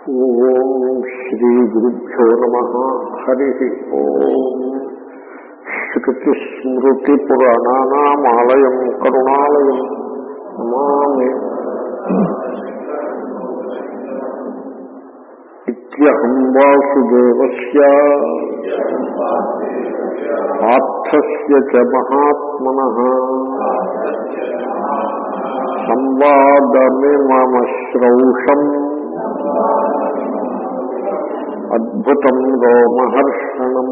ఓం శ్రీ గురుభ్యో నమ హరి ఓం శ్రుతిస్మృతిపురాణానామాలయం కరుణాలయం నమామి ఇత్యహం వాసుదేవస్య పార్థస్య చ మహాత్మనః సంవాదమిమశ్రౌషం అద్భుతం రోమహర్షణం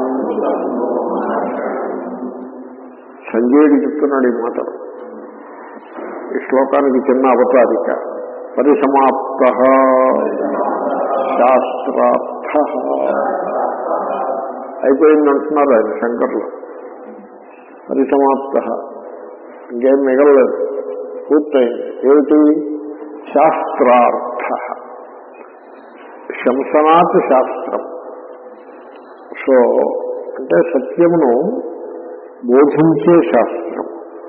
సంజయుడు చెప్తున్నాడు ఈ మాటలు ఈ శ్లోకానికి చిన్న అవతారిక పరిసమాప్త శాస్త్రార్థ అయిపోయిందంటున్నారు ఆయన శంకర్లు పరిసమాప్త ఇంకేం మిగలలేదు పూర్తయింది ఏమిటి శాస్త్రార్థ శంసనాత్ శాస్త్రం సో అంటే సత్యమును బోధించే శాస్త్రం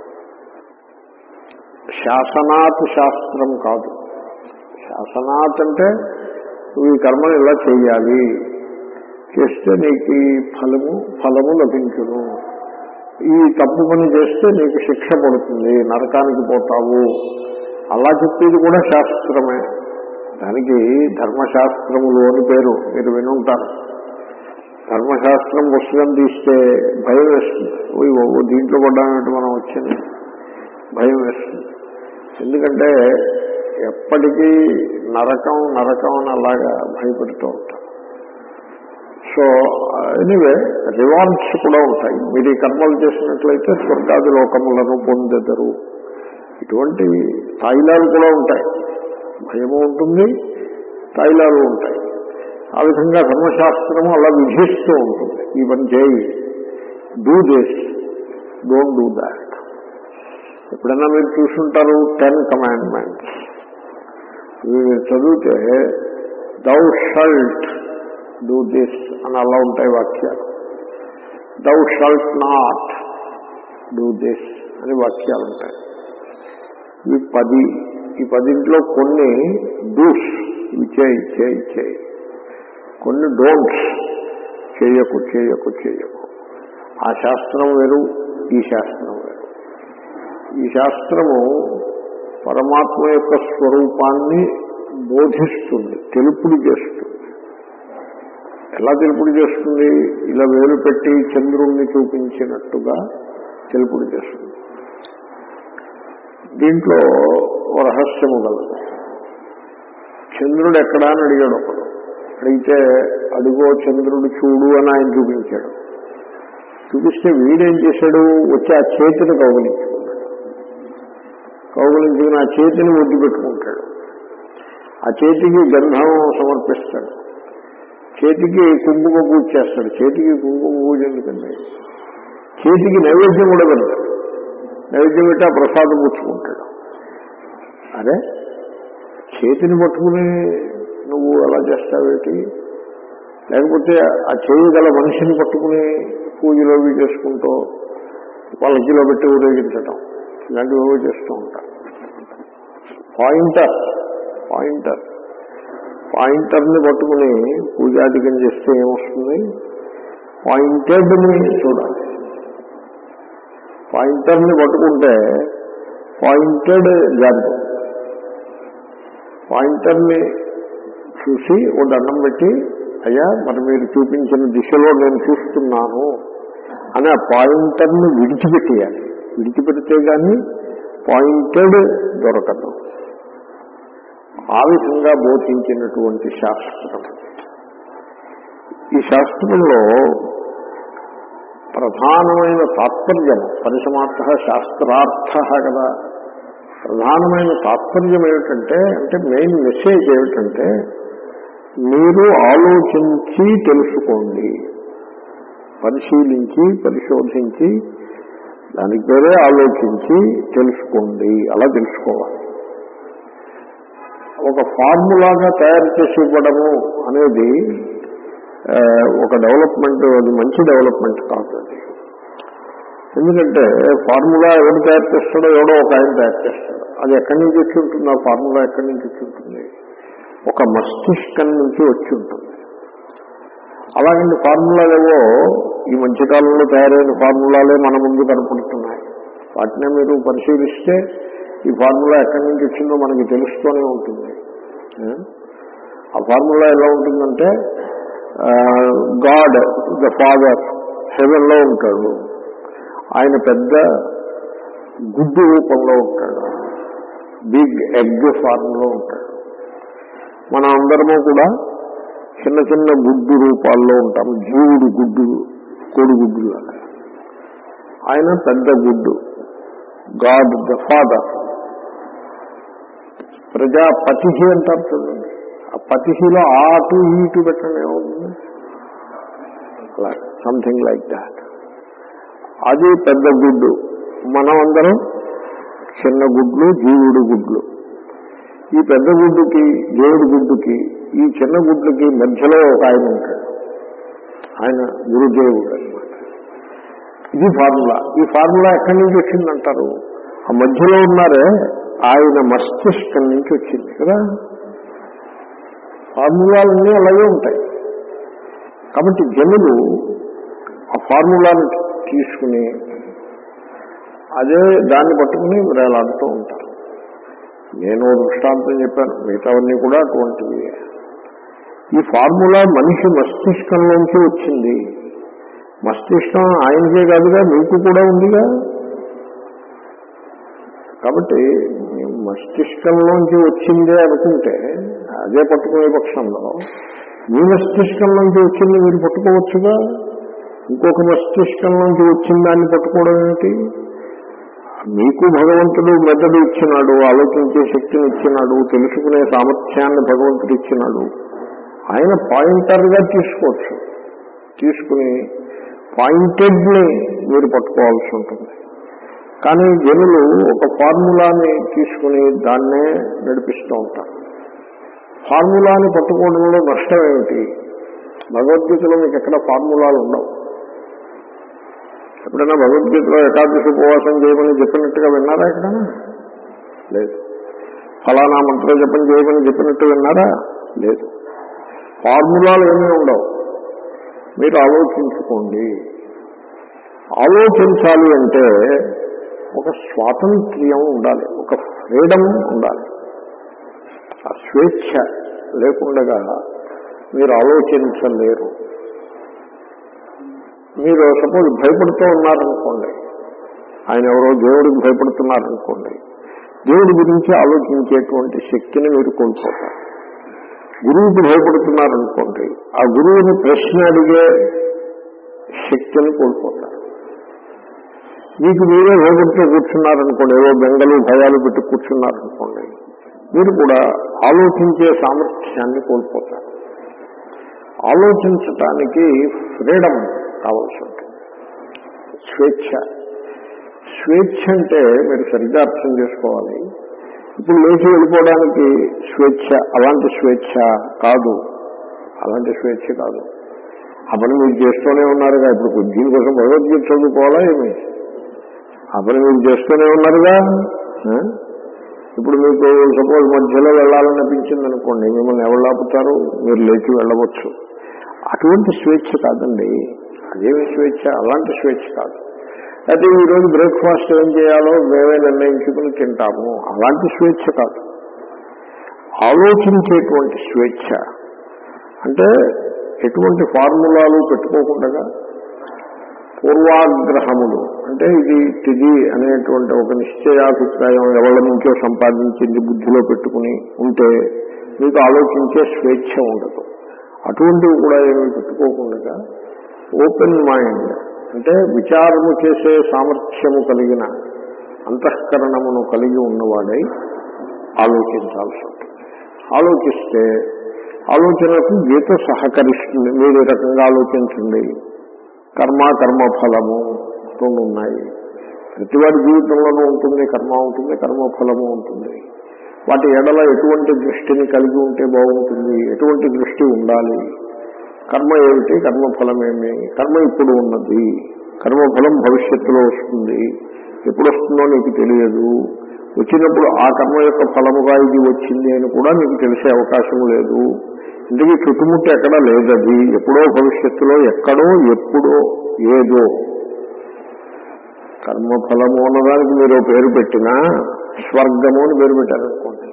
శాసనాత్ శాస్త్రం కాదు శాసనాత్ అంటే నువ్వు ఈ కర్మను ఇలా చేయాలి చేస్తే నీకు ఈ ఫలము ఫలము లభించును ఈ తప్పు పని చేస్తే నీకు శిక్ష పడుతుంది నరకానికి పోతావు అలా చెప్పేది కూడా శాస్త్రమే దానికి ధర్మశాస్త్రములు అని పేరు మీరు వినుంటారు ధర్మశాస్త్రం పుస్తకం తీస్తే భయం వేస్తుంది ఓ దీంట్లో పడ్డామంటే మనం వచ్చింది భయం వేస్తుంది ఎందుకంటే ఎప్పటికీ నరకం నరకం అని అలాగా భయపడుతూ ఉంటాం సో ఎనీవే రివార్డ్స్ కూడా ఉంటాయి మీరు ఈ కర్మలు చేసినట్లయితే స్వర్గాది లోకములను పొందెదరు ఇటువంటి తాయిలాలు కూడా ఉంటాయి భయము ఉంటుంది తాయిలాలు ఉంటాయి ఆ విధంగా ధర్మశాస్త్రము అలా విధిస్తూ ఉంటుంది ఈ పని చేయి do this don't do that ఎప్పుడైనా మీరు చూసుంటారు టెన్ కమాండ్మెంట్స్ మీరు చదివితే దౌ షల్ట్ డూ దిస్ అని అలా ఉంటాయి వాక్యాలు thou shalt not do this అని వాక్యాలు ఉంటాయి ఇవి పది ఈ పదింట్లో కొన్ని డూస్ ఇవి చేయి చేయి చేయి కొన్ని డోంట్స్ చేయకు చేయకు చేయకు ఆ శాస్త్రం వేరు ఈ శాస్త్రం వేరు ఈ శాస్త్రము పరమాత్మ యొక్క స్వరూపాన్ని బోధిస్తుంది తెలుపుడు చేస్తుంది ఎలా తెలుపుడు చేస్తుంది ఇలా వేలు పెట్టి చంద్రుణ్ణి చూపించినట్టుగా తెలుపుడు చేస్తుంది దీంట్లో ఓ రహస్యము గలదు చంద్రుడు ఎక్కడా అని అడిగాడు ఒకడు అడిగితే అడుగో చంద్రుడు చూడు అని ఆయన చూపించాడు చూపిస్తే వీడేం చేశాడు వచ్చి ఆ చేతిని కౌగలించుకున్నాడు కౌగలించుకుని ఆ చేతిని ఒడ్డు పెట్టుకుంటాడు ఆ చేతికి గంధం సమర్పిస్తాడు చేతికి కుంకుమ పూజ చేస్తాడు చేతికి కుంకుమ పూజ ఎందుకండి చేతికి నైవేద్యం కూడా పెడతాడు నైవేద్యం పెట్టి ఆ ప్రసాదం పుచ్చుకుంటాడు అదే చేతిని పట్టుకుని నువ్వు అలా చేస్తావేటి లేకపోతే ఆ చేయగల మనిషిని పట్టుకుని పూజలో అవి చేసుకుంటూ పల్లకిలో పెట్టి ఊరేగించటం ఇలాంటివి ఏవో చేస్తూ ఉంటాం పాయింటర్ పాయింటర్ పాయింటర్ని పట్టుకుని పూజాధికం చేస్తే ఏమొస్తుంది పాయింటెడ్ని చూడాలి పాయింటర్ని పట్టుకుంటే పాయింటెడ్ జాతి పాయింటర్ని చూసి ఓ దండం పెట్టి అయ్యా మరి మీరు చూపించిన దిశలో నేను చూస్తున్నాను అని ఆ పాయింటర్ని విడిచిపెట్టేయాలి విడిచిపెడితే కానీ పాయింటెడ్ దొరకదు ఆ విధంగా బోధించినటువంటి శాస్త్రం ఈ శాస్త్రంలో ప్రధానమైన తాత్పర్యం పరిసమార్థ శాస్త్రార్థ కదా ప్రధానమైన తాత్పర్యం ఏమిటంటే అంటే మెయిన్ మెసేజ్ ఏమిటంటే మీరు ఆలోచించి తెలుసుకోండి పరిశీలించి పరిశోధించి దానికి పేరే ఆలోచించి తెలుసుకోండి అలా తెలుసుకోవాలి ఒక ఫార్ములాగా తయారు చేసి ఇవ్వడము అనేది ఒక డెవలప్మెంట్ అది మంచి డెవలప్మెంట్ కాదు అది ఎందుకంటే ఫార్ములా ఎవరు తయారు చేస్తాడో ఎవడో ఒక ఆయన తయారు చేస్తాడు అది ఎక్కడి నుంచి వచ్చి ఉంటుంది ఆ ఫార్ములా ఎక్కడి నుంచి వచ్చి ఉంటుంది ఒక మస్తిష్కం నుంచి వచ్చి ఉంటుంది అలాగంటే ఫార్ములాలేవో ఈ మధ్యకాలంలో తయారైన ఫార్ములాలే మన ముందు కనపడుతున్నాయి వాటినే మీరు పరిశీలిస్తే ఈ ఫార్ములా ఎక్కడి నుంచి వచ్చిందో మనకి తెలుస్తూనే ఉంటుంది ఆ? ఆ ఫార్ములా ఎలా ఉంటుందంటే గాడ్ ద ఫాదర్ హెవెన్లో ఉంటాడు ఆయన పెద్ద గుడ్డు రూపంలో ఉంటాడు బిగ్ ఎగ్ ఫార్మ్లో ఉంటాడు మన అందరము కూడా చిన్న చిన్న గుడ్డు రూపాల్లో ఉంటాం జీవుడు గుడ్డు కోడిగుడ్డు లాగా ఆయన పెద్ద గుడ్డు గాడ్ ద ఫాదర్ ప్రజాపతి అంటారు చూడండి ఆ పతిహిలో ఆటు ఈటు పెట్టండి ఏమవుతుంది అలా సంథింగ్ లైక్ దాట్ అది పెద్ద గుడ్డు మనం అందరం చిన్న గుడ్లు జీవుడు గుడ్లు ఈ పెద్ద గుడ్డుకి దేవుడి గుడ్డుకి ఈ చిన్న గుడ్లకి మధ్యలో ఒక ఆయన ఉంటాడు ఆయన గురుదేవుడు అనమాట ఇది ఫార్ములా ఈ ఫార్ములా ఎక్కడి నుంచి వచ్చిందంటారు ఆ మధ్యలో ఉన్నారే ఆయన మస్తిష్కం నుంచి వచ్చింది కదా ఫార్ములాలన్నీ అలాగే ఉంటాయి కాబట్టి జనులు ఆ ఫార్ములాను తీసుకుని అదే దాన్ని పట్టుకుని వేలాడుతూ ఉంటారు నేను ఓ దృష్టాంతం చెప్పాను మిగతావన్నీ కూడా అటువంటివి ఈ ఫార్ములా మనిషి మస్తిష్కంలోంచి వచ్చింది మస్తిష్కం ఆయనకే కాదుగా మీకు కూడా ఉందిగా కాబట్టి మస్తిష్కంలోంచి వచ్చిందే అనుకుంటే అదే పట్టుకునే పక్షంలో మీ మస్తిష్కంలోంచి వచ్చింది మీరు పట్టుకోవచ్చుగా ఇంకొక మస్తిష్కంలోంచి వచ్చిన దాన్ని పట్టుకోవడం ఏమిటి మీకు భగవంతుడు మెదడు ఇచ్చినాడు ఆలోచించే శక్తిని ఇచ్చినాడు తెలుసుకునే సామర్థ్యాన్ని భగవంతుడు ఇచ్చినాడు ఆయన పాయింటర్గా తీసుకోవచ్చు తీసుకుని పాయింటెడ్ని మీరు పట్టుకోవాల్సి ఉంటుంది కానీ జనులు ఒక ఫార్ములాని తీసుకుని దాన్నే నడిపిస్తూ ఉంటారు ఫార్ములాని పట్టుకోవడంలో నష్టం ఏమిటి భగవద్గీతలో మీకు ఎక్కడ ఫార్ములాలు ఉండవు ఎప్పుడైనా భగవద్గీతలో ఏకాదశి ఉపవాసం చేయమని చెప్పినట్టుగా విన్నారా ఎక్కడైనా లేదు ఫలానా మంత్ర జపం చేయమని చెప్పినట్టు విన్నారా లేదు ఫార్ములాలు ఏమీ ఉండవు మీరు ఆలోచించుకోండి ఆలోచించాలి అంటే ఒక స్వాతంత్ర్యం ఉండాలి ఒక ఫ్రీడమ్ ఉండాలి ఆ స్వేచ్ఛ లేకుండగా మీరు ఆలోచించలేరు మీరు సపోజ్ భయపడుతూ ఉన్నారనుకోండి ఆయన ఎవరో దేవుడికి భయపడుతున్నారనుకోండి దేవుడి గురించి ఆలోచించేటువంటి శక్తిని మీరు కోల్పోతారు గురువుకి భయపడుతున్నారనుకోండి ఆ గురువుని ప్రశ్న అడిగే శక్తిని కోల్పోతారు మీకు మీరే భయపడుతూ కూర్చున్నారనుకోండి ఏవో బెంగలు భయాలు పెట్టి కూర్చున్నారనుకోండి మీరు కూడా ఆలోచించే సామర్థ్యాన్ని కోల్పోతారు ఆలోచించటానికి ఫ్రీడమ్ కావాల్సి ఉంటుంది స్వేచ్ఛ స్వేచ్ఛ అంటే మీరు సరిగ్గా అర్థం చేసుకోవాలి ఇప్పుడు లేచి వెళ్ళిపోవడానికి స్వేచ్ఛ అలాంటి స్వేచ్ఛ కాదు అలాంటి స్వేచ్ఛ కాదు ఆ పని మీరు చేస్తూనే ఉన్నారుగా ఇప్పుడు దీనికోసం భగవద్గీత చదువుకోవాలా ఏమి ఆ పని మీరు చేస్తూనే ఉన్నారుగా ఆ? ఇప్పుడు మీకు సపోజ్ మధ్యలో వెళ్ళాలనిపించింది అనుకోండి మిమ్మల్ని ఎవరు ఆపుతారు మీరు లేచి వెళ్ళవచ్చు అటువంటి స్వేచ్ఛ కాదండి అదేమి స్వేచ్ఛ అలాంటి స్వేచ్ఛ కాదు అయితే ఈరోజు బ్రేక్ఫాస్ట్ ఏం చేయాలో మేమే నిర్ణయించుకుని తింటాము అలాంటి స్వేచ్ఛ కాదు ఆలోచించేటువంటి స్వేచ్ఛ అంటే ఎటువంటి ఫార్ములాలు పెట్టుకోకుండా పూర్వాగ్రహములు అంటే ఇది తిది అనేటువంటి ఒక నిశ్చయాభిప్రాయం ఎవరి నుంచో సంపాదించింది బుద్ధిలో పెట్టుకుని ఉంటే మీకు ఆలోచించే స్వేచ్ఛ ఉండదు అటువంటివి కూడా ఏమీ పెట్టుకోకుండా ఓపెన్ మైండ్ అంటే విచారము చేసే సామర్థ్యము కలిగిన అంతఃకరణమును కలిగి ఉన్నవాడై ఆలోచించాల్సి ఉంటుంది ఆలోచిస్తే ఆలోచనకు గీత సహకరిస్తుంది మీరు ఈ రకంగా ఆలోచించండి కర్మ కర్మఫలము రెండు ఉన్నాయి ప్రతివాడి జీవితంలోనూ ఉంటుంది కర్మ ఉంటుంది కర్మఫలము ఉంటుంది వాటి ఎడల ఎటువంటి దృష్టిని కలిగి ఉంటే బాగుంటుంది ఎటువంటి దృష్టి ఉండాలి కర్మ ఏమిటి కర్మఫలం ఏమి కర్మ ఇప్పుడు ఉన్నది కర్మఫలం భవిష్యత్తులో వస్తుంది ఎప్పుడు వస్తుందో నీకు తెలియదు వచ్చినప్పుడు ఆ కర్మ యొక్క ఫలముగా ఇది వచ్చింది అని కూడా మీకు తెలిసే అవకాశం లేదు ఇందుకే చుట్టుముట్టు ఎక్కడా లేదది ఎప్పుడో భవిష్యత్తులో ఎక్కడో ఎప్పుడో ఏదో కర్మఫలము అన్నదానికి మీరు పేరు పెట్టినా స్వర్గము అని పేరు పెట్టారనుకోండి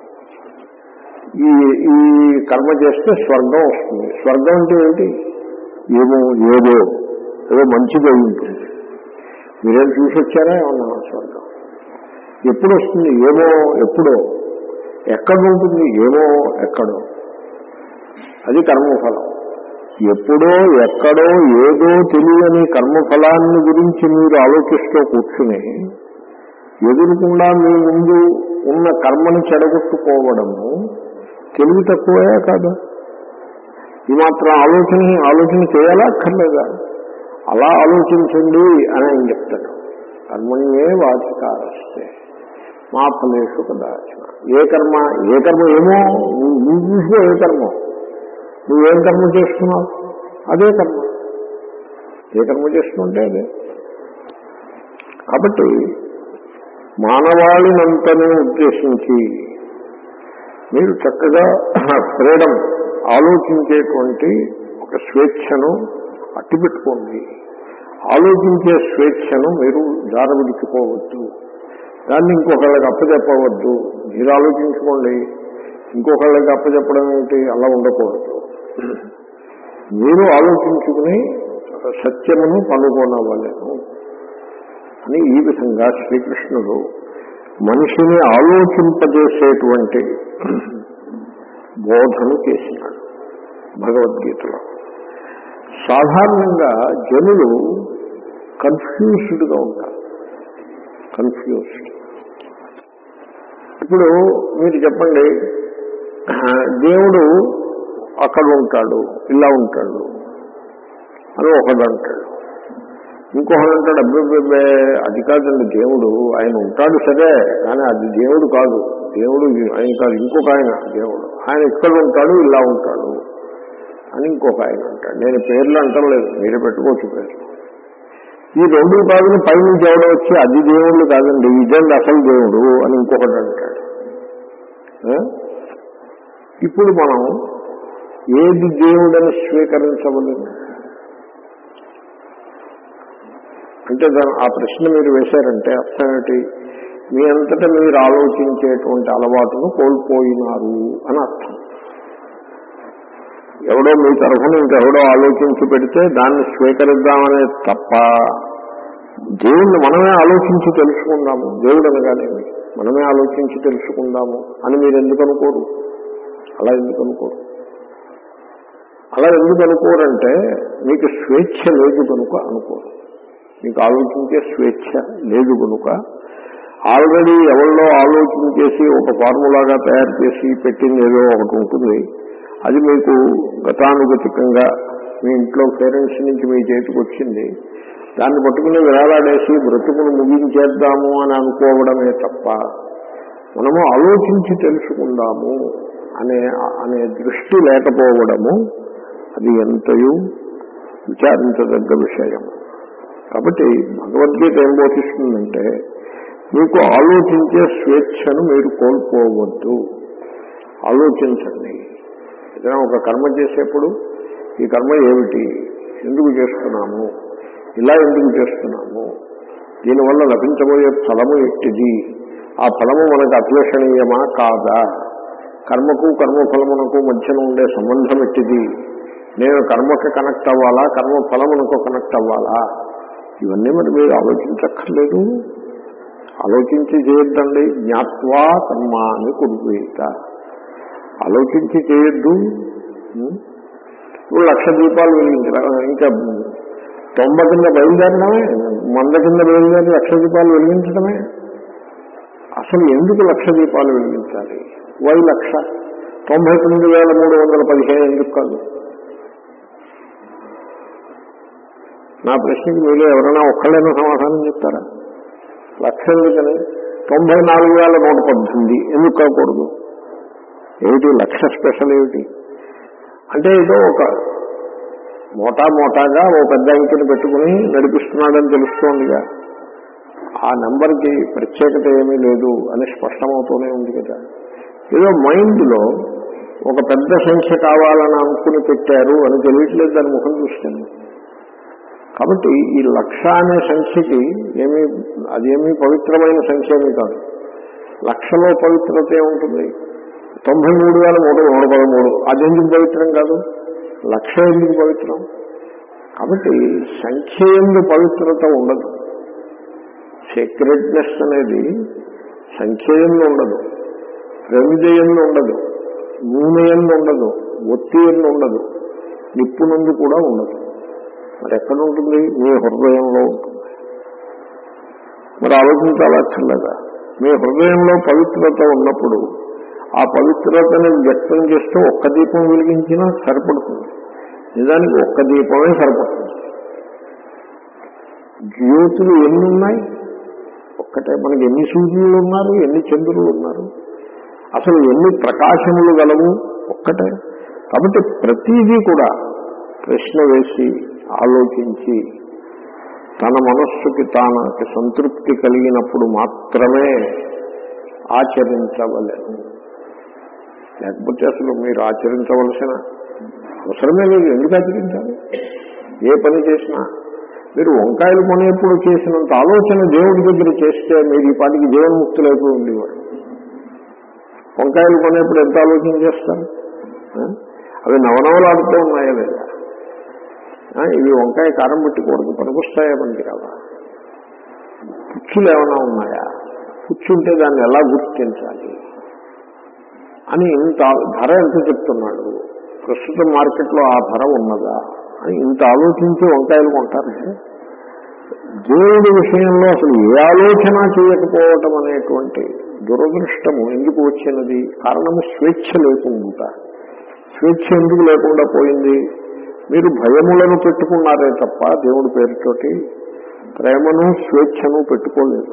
ఈ ఈ కర్మ చేస్తే స్వర్గం వస్తుంది స్వర్గం అంటే ఏంటి ఏమో ఏదో ఏదో మంచిగా ఉంటుంది మీరేం చూసి వచ్చారా ఏమన్నా స్వర్గం ఎప్పుడు వస్తుంది ఏమో ఎప్పుడో ఎక్కడ ఉంటుంది ఏమో ఎక్కడో అది కర్మఫలం ఎప్పుడో ఎక్కడో ఏదో తెలియని కర్మఫలాన్ని గురించి మీరు ఆలోచిస్తూ కూర్చుని ఎదురుకుండా మీ ముందు ఉన్న కర్మని చెడగొట్టుకోవడము తెలివి తక్కువే కాదు ఈ మాత్రం ఆలోచన ఆలోచన చేయాలా అక్కర్లేదా అలా ఆలోచించండి అని ఆయన చెప్తాడు కర్మణ్యే వాచికారస్తే మా ఫలేషు కదాచన ఏ కర్మ ఏ కర్మ ఏమో నువ్వు నువ్వు చూసుకో ఏ కర్మ నువ్వేం కర్మ చేస్తున్నావు అదే కర్మ ఏ కర్మ చేస్తుంటే అదే కాబట్టి మానవాళినంతనే ఉద్దేశించి మీరు చక్కగా ఫ్రీడమ్ ఆలోచించేటువంటి ఒక స్వేచ్ఛను అట్టిపెట్టుకోండి ఆలోచించే స్వేచ్ఛను మీరు జారవిడుచుకోవద్దు దాన్ని ఇంకొకళ్ళకి అప్పచెప్పవద్దు మీరు ఆలోచించుకోండి ఇంకొకళ్ళకి అప్పచెప్పడం ఏంటి అలా ఉండకూడదు మీరు ఆలోచించుకుని సత్యమును కనుగొనవలను అని ఈ విధంగా శ్రీకృష్ణుడు మనిషిని ఆలోచింపజేసేటువంటి బోధను చేసినాడు భగవద్గీతలో సాధారణంగా జనులు కన్ఫ్యూజ్డ్గా ఉంటారు కన్ఫ్యూజ్డ్ ఇప్పుడు మీరు చెప్పండి దేవుడు అక్కడ ఉంటాడు ఇలా ఉంటాడు అని ఒకడు అంటాడు ఇంకొకడు అంటాడు అబ్బే అది కాదండి దేవుడు ఆయన ఉంటాడు సరే కానీ అది దేవుడు కాదు దేవుడు ఆయన కాదు ఇంకొక ఆయన దేవుడు ఆయన ఇక్కడ ఉంటాడు ఇలా ఉంటాడు అని ఇంకొక ఆయన అంటాడు నేను పేర్లు అంటలేదు మీరే పెట్టుకోవచ్చు పేర్లు ఈ రెండు కాదని పైనుంచి ఎవడో వచ్చి అది దేవుళ్ళు కాదండి ఇదండి అసలు దేవుడు అని ఇంకొకటి అంటాడు ఇప్పుడు మనం ఏది దేవుడని స్వీకరించవలేదు అంటే దాని ఆ ప్రశ్న మీరు వేశారంటే అర్థం ఏంటి మీ అంతటా మీరు ఆలోచించేటువంటి అలవాటును కోల్పోయినారు అని అర్థం ఎవడో మీ తరఫున ఇంకెవడో ఆలోచించి పెడితే దాన్ని స్వీకరిద్దామనే తప్ప దేవుణ్ణి మనమే ఆలోచించి తెలుసుకుందాము దేవుడు అనగానేమి మనమే ఆలోచించి తెలుసుకుందాము అని మీరు ఎందుకు అనుకోరు అలా ఎందుకు అనుకోరు అలా ఎందుకు అనుకోరంటే మీకు స్వేచ్ఛ లేదు కనుక అనుకోరు మీకు ఆలోచించే స్వేచ్ఛ లేదు కనుక ఆల్రెడీ ఎవరిలో ఆలోచించేసి ఒక ఫార్ములాగా తయారు చేసి పెట్టింది ఏదో ఒకటి ఉంటుంది అది మీకు గతానుగతికంగా మీ ఇంట్లో పేరెంట్స్ నుంచి మీ చేతికి వచ్చింది దాన్ని పట్టుకుని విరాలాడేసి బ్రతుకును ముగించేద్దాము అని అనుకోవడమే తప్ప మనము ఆలోచించి తెలుసుకుందాము అనే అనే దృష్టి లేకపోవడము అది ఎంతయు విచారించదగ్గ విషయం కాబట్టి భగవద్గీత ఏం బోధిస్తుందంటే మీకు ఆలోచించే స్వేచ్ఛను మీరు కోల్పోవద్దు ఆలోచించండి ఏదైనా ఒక కర్మ చేసేప్పుడు ఈ కర్మ ఏమిటి ఎందుకు చేస్తున్నాము ఇలా ఎందుకు చేస్తున్నాము దీనివల్ల లభించబోయే ఫలము ఎట్టిది ఆ ఫలము మనకు అభిలషణీయమా కాదా కర్మకు కర్మఫలమునకు మధ్యన ఉండే సంబంధం ఎట్టిది నేను కర్మకి కనెక్ట్ అవ్వాలా కర్మ ఫలమునకు కనెక్ట్ అవ్వాలా ఇవన్నీ మరి మీరు ఆలోచించక్కర్లేదు ఆలోచించి చేయొద్దండి జ్ఞాత్వా కర్మ అని కురిపేత ఆలోచించి చేయొద్దు ఇప్పుడు లక్ష దీపాలు వెలిగించరా ఇంకా తొంభై కింద బయలుదేరడమే వంద కింద బయలుదేరి లక్ష దీపాలు వెలిగించడమే అసలు ఎందుకు లక్ష దీపాలు వెలిగించాలి వై లక్ష తొంభై తొమ్మిది వేల మూడు వందల పదిహేను ఎందుకు కాదు నా ప్రశ్నకి మీరు ఎవరైనా ఒక్కళ్ళైనా సమాధానం చెప్తారా లక్ష ఎందుకని తొంభై నాలుగు వేల నూట పద్దెనిమిది ఎందుకు కాకూడదు ఏమిటి లక్ష స్పెషల్ ఏమిటి అంటే ఏదో ఒక మోటా మోటాగా ఓ పెద్ద అంకెని పెట్టుకుని నడిపిస్తున్నాడని తెలుస్తోందిగా ఆ నెంబర్కి ప్రత్యేకత ఏమీ లేదు అని స్పష్టమవుతూనే ఉంది కదా ఏదో మైండ్లో ఒక పెద్ద సంఖ్య కావాలని అనుకుని పెట్టారు అని తెలియట్లేదు దాని ముఖం చూస్తాను కాబట్టి ఈ లక్ష అనే సంఖ్యకి ఏమీ అదేమీ పవిత్రమైన సంఖ్య ఏమీ కాదు లక్షలో పవిత్రత ఏముంటుంది తొంభై మూడు వేల మూడు నూట పదమూడు అది ఎందుకు పవిత్రం కాదు లక్ష ఎందుకు పవిత్రం కాబట్టి సంఖ్య ఎందు పవిత్రత ఉండదు సీక్రెట్నెస్ అనేది సంఖ్య ఎందు ఉండదు ప్రమిద ఎందు ఉండదు నూనె ఎందు ఉండదు ఒత్తి ఎందు ఉండదు నిప్పు నుండి కూడా ఉండదు మరి ఎక్కడ ఉంటుంది మీ హృదయంలో ఉంటుంది మరి ఆలోచించాలక్కర్లేదా మీ హృదయంలో పవిత్రత ఉన్నప్పుడు ఆ పవిత్రతని వ్యక్తం చేస్తూ ఒక్క దీపం వెలిగించినా సరిపడుతుంది నిజానికి ఒక్క దీపమే సరిపడుతుంది జ్యోతులు ఎన్ని ఉన్నాయి ఒక్కటే మనకి ఎన్ని సూర్యులు ఉన్నారు ఎన్ని చంద్రులు ఉన్నారు అసలు ఎన్ని ప్రకాశములు గలవు ఒక్కటే కాబట్టి ప్రతిదీ కూడా ప్రశ్న వేసి ఆలోచించి తన మనస్సుకి తానకి సంతృప్తి కలిగినప్పుడు మాత్రమే ఆచరించవలను లేకపోతే అసలు మీరు ఆచరించవలసిన అవసరమే లేదు ఎందుకు ఆచరించాలి ఏ పని చేసినా మీరు వంకాయలు కొనేప్పుడు చేసినంత ఆలోచన దేవుడి దగ్గర చేస్తే మీరు ఈ పాటికి జీవన్ముక్తులైపోయి ఉండేవారు వంకాయలు కొనేప్పుడు ఎంత ఆలోచన చేస్తారు ఆ? అవి నవనవలాడుతూ ఉన్నాయా లేదా ఆ, ఇవి వంకాయ కారం పెట్టుకూడదు పనికొస్తాయా మనకి రావా పుచ్చులు ఏమైనా ఉన్నాయా పుచ్చుంటే దాన్ని ఎలా గుర్తించాలి అని ఇంత ధర ఎంత చెప్తున్నాడు ప్రస్తుతం మార్కెట్లో ఆ ధర ఉన్నదా అని ఇంత ఆలోచించి వంకాయలు కొంటారంటే దేవుడి విషయంలో అసలు ఏ ఆలోచన చేయకపోవటం అనేటువంటి దురదృష్టము ఎందుకు వచ్చినది కారణము స్వేచ్ఛ లేకుండా స్వేచ్ఛ ఎందుకు లేకుండా పోయింది మీరు భయములను పెట్టుకున్నారే తప్ప దేవుడి పేరుతోటి ప్రేమను స్వేచ్ఛను పెట్టుకోలేదు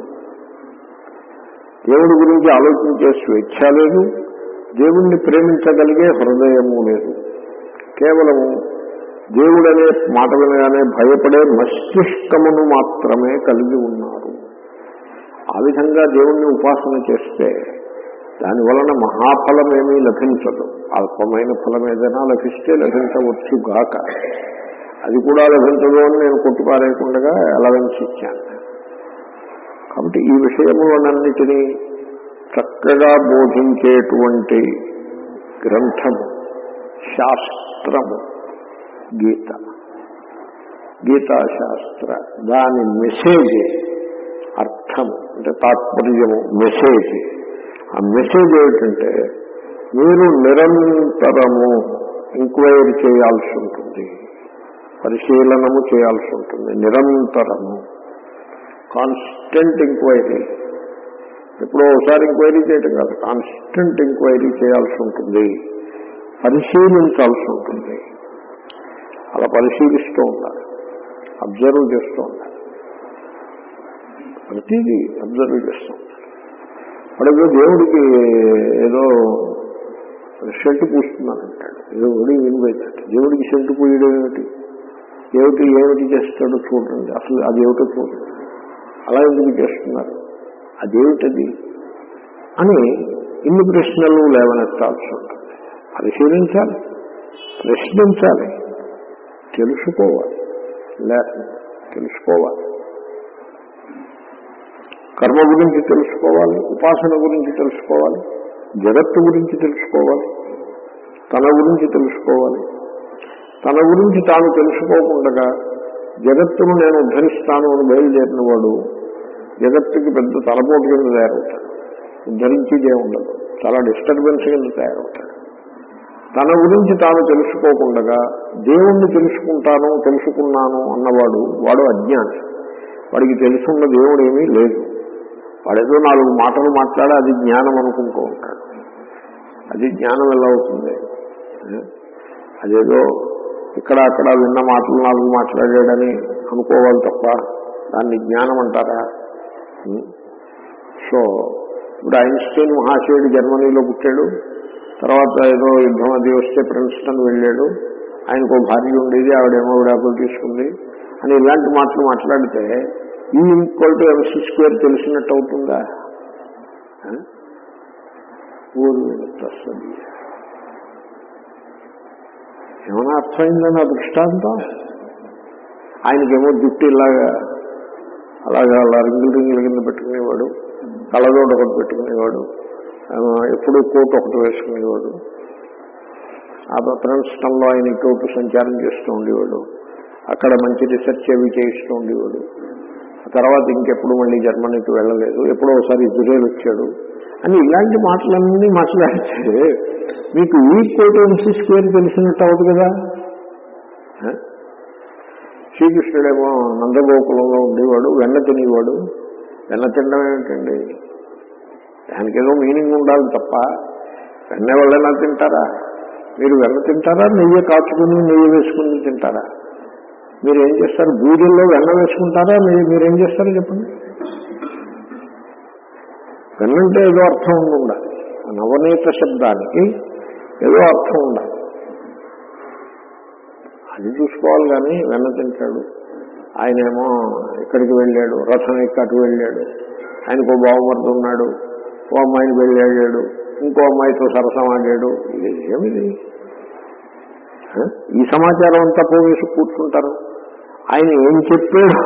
దేవుడి గురించి ఆలోచించే స్వేచ్ఛ లేదు దేవుణ్ణి ప్రేమించగలిగే హృదయము లేదు కేవలము దేవుడనే మాట వినగానే భయపడే మస్తిష్కమును మాత్రమే కలిగి ఉన్నారు ఆ విధంగా దేవుణ్ణి ఉపాసన చేస్తే దాని వలన మహాఫలం ఏమీ లభించదు అల్పమైన ఫలం ఏదైనా లభిస్తే లభించవచ్చు గాక అది కూడా లభించదు అని నేను కొట్టుపారేయకుండా అలవెన్స్ ఇచ్చాను కాబట్టి ఈ విషయములన్నిటినీ చక్కగా బోధించేటువంటి గ్రంథము శాస్త్రము గీత గీతాశాస్త్ర దాని మెసేజ్ అర్థము అంటే తాత్పర్యము మెసేజ్ ఆ మెసేజ్ ఏమిటంటే మీరు నిరంతరము ఎంక్వైరీ చేయాల్సి ఉంటుంది పరిశీలనము చేయాల్సి ఉంటుంది నిరంతరము కాన్స్టెంట్ ఎంక్వైరీ ఎప్పుడో ఒకసారి ఎంక్వైరీ చేయటం కాదు కాన్స్టెంట్ ఎంక్వైరీ చేయాల్సి ఉంటుంది పరిశీలించాల్సి ఉంటుంది అలా పరిశీలిస్తూ ఉండాలి అబ్జర్వ్ చేస్తూ ఉండాలి ప్రతిదీ అబ్జర్వ్ చేస్తూ ఉండాలి వాడేదో దేవుడికి ఏదో షెల్ట్ పూస్తున్నానంటాడు ఏదో ఒడి వినిపోయిందంట దేవుడికి షెల్ట్ పూయడం ఏమిటి ఏమిటి ఏమిటి చేస్తాడో చూడండి అసలు అది ఏమిటో చూడండి అలా ఎందుకు చేస్తున్నారు అదేమిటది అని ఇన్ని ప్రశ్నలు లేవనెత్తాల్సి ఉంటుంది పరిశీలించాలి ప్రశ్నించాలి తెలుసుకోవాలి లే తెలుసుకోవాలి కర్మ గురించి తెలుసుకోవాలి ఉపాసన గురించి తెలుసుకోవాలి జగత్తు గురించి తెలుసుకోవాలి తన గురించి తెలుసుకోవాలి తన గురించి తాను తెలుసుకోకుండా జగత్తును నేను ఉద్ధరిస్తాను అని బయలుదేరిన వాడు జగత్తుకి పెద్ద తలపోటు కింద తయారవుతాడు ఉద్ధరించేదే ఉండదు చాలా డిస్టర్బెన్స్ కింద తయారవుతాడు తన గురించి తాను తెలుసుకోకుండా దేవుణ్ణి తెలుసుకుంటాను తెలుసుకున్నాను అన్నవాడు వాడు అజ్ఞాని వాడికి తెలుసున్న దేవుడు ఏమీ లేదు వాడేదో నాలుగు మాటలు మాట్లాడి అది జ్ఞానం అనుకుంటూ ఉంటాడు అది జ్ఞానం ఎలా అవుతుంది అదేదో ఇక్కడ అక్కడ విన్న మాటలు నాలుగు మాట్లాడాడని అనుకోవాలి తప్ప దాన్ని జ్ఞానం అంటారా సో ఇప్పుడు ఐన్స్టైన్ మహాశయుడు జర్మనీలో పుట్టాడు తర్వాత ఏదో యుద్ధం అది వస్తే ప్రిన్స్టన్ వెళ్ళాడు ఆయనకు భార్య ఉండేది ఆవిడేమో విడాకులు తీసుకుంది అని ఇలాంటి మాటలు మాట్లాడితే ఈ ఈక్వల్ టు ఎంసీ స్క్వేర్ తెలిసినట్టు అవుతుందా ఆ? ఊరు తస్సది ఏమైనా అర్థమైందని ఆ దృష్టాంతం ఆయనకేమో జుట్టు ఇలాగా అలాగా అలా రింగులు రింగుల కింద పెట్టుకునేవాడు కళ్ళజోడు ఒకటి పెట్టుకునేవాడు ఆ, ఎప్పుడూ కోట్ ఒకటి వేసుకునేవాడు ఆ ప్రిన్స్టన్లో ఆయన కోటు సంచారం చేస్తూ ఉండేవాడు అక్కడ మంచి రీసెర్చ్ అవి చేయిస్తూ ఉండేవాడు ఆ తర్వాత ఇంకెప్పుడు మళ్ళీ జర్మనీకి వెళ్ళలేదు ఎప్పుడో ఒకసారి ఇజ్రాయల్ వచ్చాడు అని ఇలాంటి మాటలన్నీ మాట్లాడితే మీకు ఈ కోటెన్సీ స్క్వేర్ తెలిసినట్టు అవుతుంది కదా ఆ? శ్రీకృష్ణుడేమో నందగోకులంలో ఉండేవాడు వెన్న తినేవాడు వెన్న తినడం ఏమిటండి దానికేదో మీనింగ్ ఉండాలి తప్ప వెన్న వాళ్ళైనా తింటారా మీరు వెన్న తింటారా నెయ్యి కాచుకుని నెయ్యి వేసుకుని తింటారా మీరు ఏం చేస్తారు బూజుల్లో వెన్న వేసుకుంటారా నెయ్యి మీరేం చేస్తారో చెప్పండి వెన్నంటే ఏదో అర్థం ఉండి ఉండాలి ఆ నవనీత శబ్దానికి ఏదో అర్థం ఉండాలి అది చూసుకోవాలి కానీ వెన్న తింటాడు ఆయనేమో ఇక్కడికి వెళ్ళాడు రథం ఎక్కి అటు వెళ్ళాడు ఆయనకు ఓ బావమర్ది ఉన్నాడు ఓ అమ్మాయిని వెళ్ళాడు ఇంకో అమ్మాయితో సరసం ఆడాడు ఇది ఏమిది ఆ? ఈ సమాచారం అంతా పోవేసి కూర్చుంటారు ఆయన ఏం చెప్పాడు